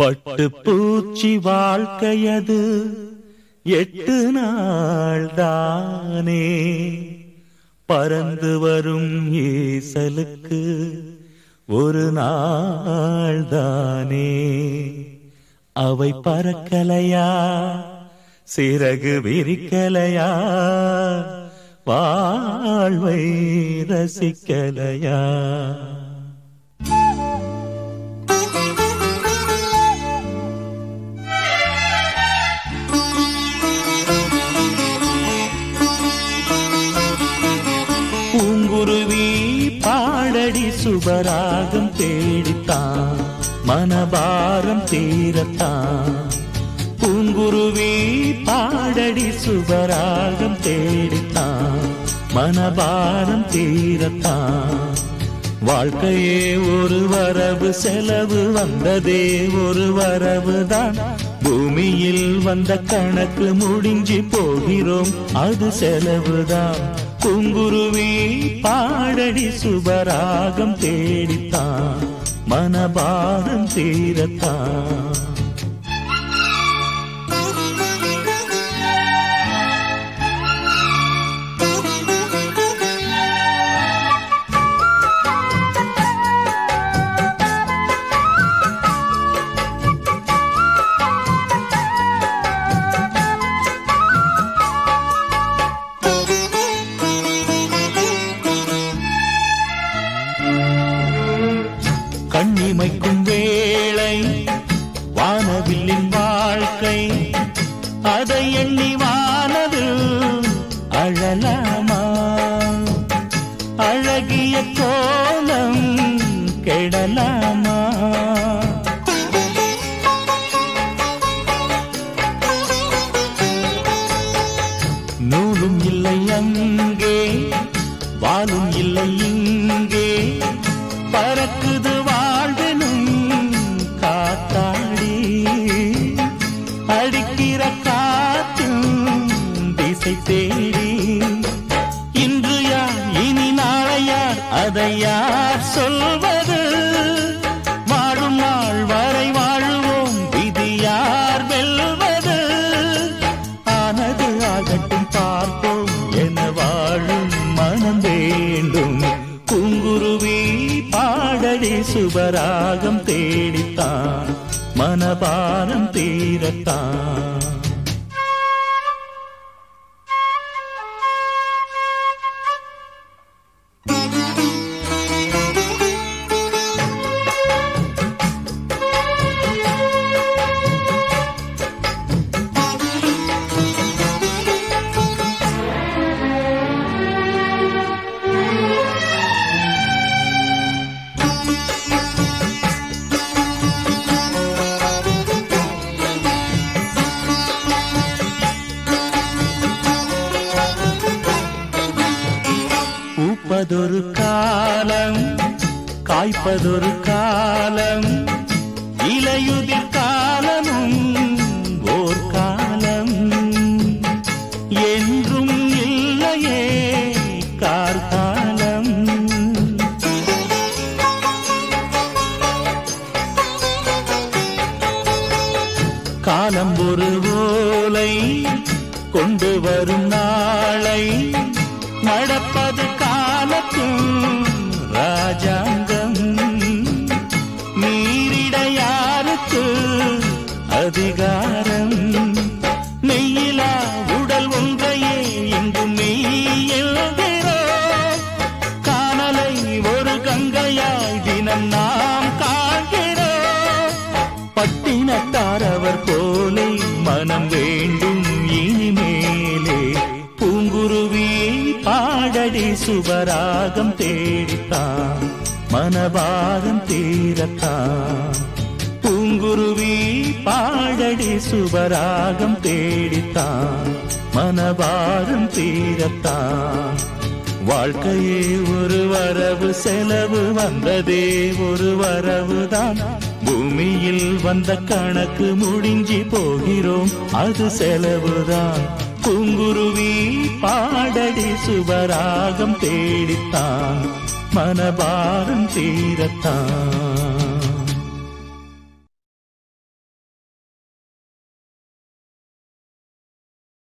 பட்டு பூச்சி வாழ்க்கையது எட்டு நாள் தானே பறந்து வரும் ஈசலுக்கு ஒரு நாள் தானே அவை பறக்கலையா சிறகு விரிக்கலையா வாழ்வை ரசிக்கலையா பூங்குருவி பாடடி சுபராகம் தேடித்தான் மனபாரம் தீரத்தான் பூங்குருவி பாடடி சுபராகம் தேடித்தான் மனபாரம் தீரத்தான் வாழ்க்கையே ஒரு வரவு செலவு வந்ததே ஒரு வரவு தான் பூமியில் வந்த கணக்கு முடிஞ்சு போகிறோம் அது செலவுதான் குங்குருவி பாடடி சுபராகம் தேடித்தான் மனபாரம் தீரத்தான் கண்ணிமைக்கும் வேளை வானவில்லின் வாழ்க்கை அதை எண்ணி வானது அழலாமா அழகிய கோலம் கெடலாமா நூலும் இல்லை அங்கே வாலும் இல்லை இங்கே பறக்குது வாழ்வெனும் காத்தாடி அடிக்கிற காற்றும் திசை தேடி இன்று யார் இனி நாளை யார் அதை யார் சொல்வது வாழும் நாள் வரை வாழுவோம் விதி யார் வெல்வது ஆனது ஆகட்டும் பார்ப்போம் என வாழும் மனம் வேண்டும் குங்குருவி பாடடி சுபராகம் தேடித்தான் மனபாரம் தீரத்தான் பூப்பதொரு காலம் காய்ப்பதொரு காலம் இலையுதிர் காலமும் ஓர் காலம் என்றும் இல்லையே கார்காலம் காலம் ஒரு ஓலை கொண்டு வரும் நாளை நடப்பது காலத்தும் ராஜாங்கம் மீறிட யாருக்கு அதிகாரம் மெய்யிலா உடல் ஒன்றையே இங்கு மெய்யெழுகிறோம் காணலை ஒரு கங்கையாய் தினம் நாம் காண்கிறோம் பட்டினத்தார் அவர் போலே மனம் வேண்டும் இனிமேலே பூங்குருவி பாடடி சுபராகம் தேடித்தான் மனபாரம் தீரத்தான் பூங்குருவி பாடடி சுபராகம் தேடித்தான் மனபாரம் தீரத்தான் வாழ்க்கையே ஒரு வரவு செலவு வந்ததே ஒரு வரவுதான் பூமியில் வந்த கணக்கு முடிஞ்சி போகிறோம் அது செலவுதான் பூங்குருவி பாடடி சுபராகம் தேடித்தான் மனபாரம் தீரத்தான்